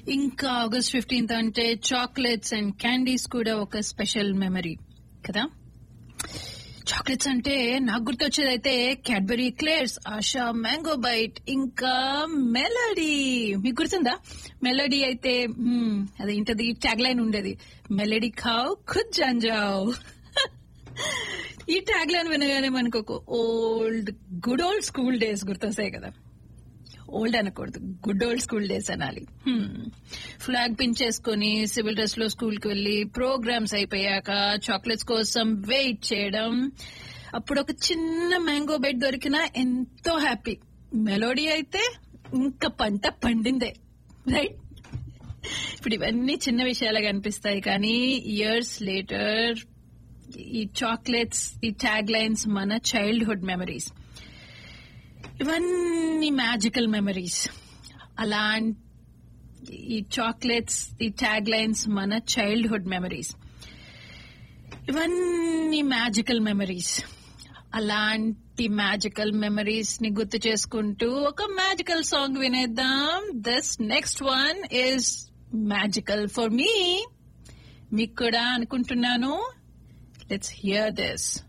ఇంకా August fifteenth అంటే chocolates and candies కూడా ఒక స్పెషల్ మెమరీ కదా చాక్లెట్స్ అంటే నాకు గుర్తొచ్చేది అయితే Cadbury eclairs Asha mango bite ఇంకా మెలడీ మీకు గుర్తుందా మెలడీ అయితే మ్మ్, అదేంటది ట్యాగ్ లైన్ ఉండేది మెలడీ ఖావ్ ఖుద్ జంజావ్ ఈ ట్యాగ్ లైన్ వినగానే మనకు ఒక old good old school days గుర్తొస్తాయి కదా ఓల్డ్ అనకూడదు గుడ్ ఓల్డ్ స్కూల్ డేస్ అనాలి ఫ్లాగ్ పిన్ చేసుకుని సివిల్ డ్రెస్ లో స్కూల్ కి వెళ్లి ప్రోగ్రామ్స్ అయిపోయాక చాక్లెట్స్ కోసం వెయిట్ చేయడం అప్పుడు ఒక చిన్న మ్యాంగో బెడ్ దొరికినా ఎంతో హ్యాపీ మెలోడీ అయితే ఇంకా పంట పండిందే రైట్ ఇప్పుడు ఇవన్నీ చిన్న విషయాలుగా అనిపిస్తాయి కానీ ఇయర్స్ లేటర్ ఈ చాక్లెట్స్ ఈ ట్యాగ్ లైన్స్ మన చైల్డ్హుడ్ మెమరీస్ ఇవన్నీ మ్యాజికల్ మెమరీస్ అలాంటి ఈ చాక్లెట్స్ ఈ ట్యాగ్ లైన్స్ మన చైల్డ్హుడ్ మెమరీస్ ఇవన్నీ మ్యాజికల్ మెమరీస్ అలాంటి మ్యాజికల్ మెమరీస్ ని గుర్తు చేసుకుంటూ ఒక మ్యాజికల్ సాంగ్ వినేద్దాం this next one is magical for me మీకు కూడా అనుకుంటున్నాను లెట్స్ హియర్ దిస్